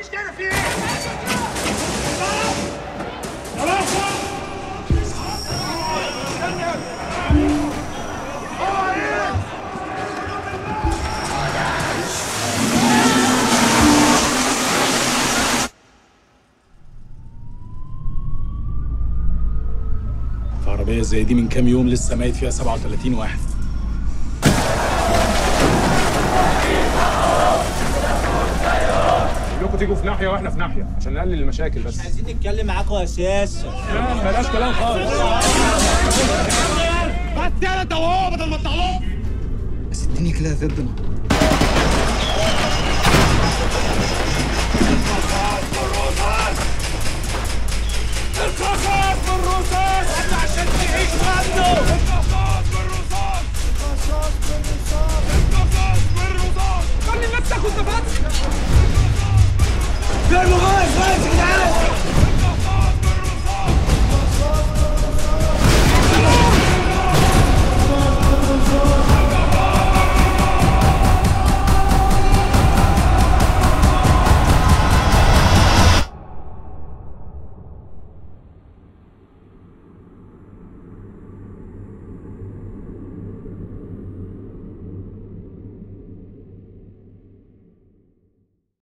المشكله في ايه في عربية زي دي من كام يوم لسه ميت فيها 37 واحد كلكم تيجوا في ناحيه واحنا في ناحيه عشان نقلل المشاكل بس عايزين نتكلم معاكم اساسا لا بلاش كلام خالص بس الدنيا كلها ضدنا القصاص بالرصاص عشان تعيش عنه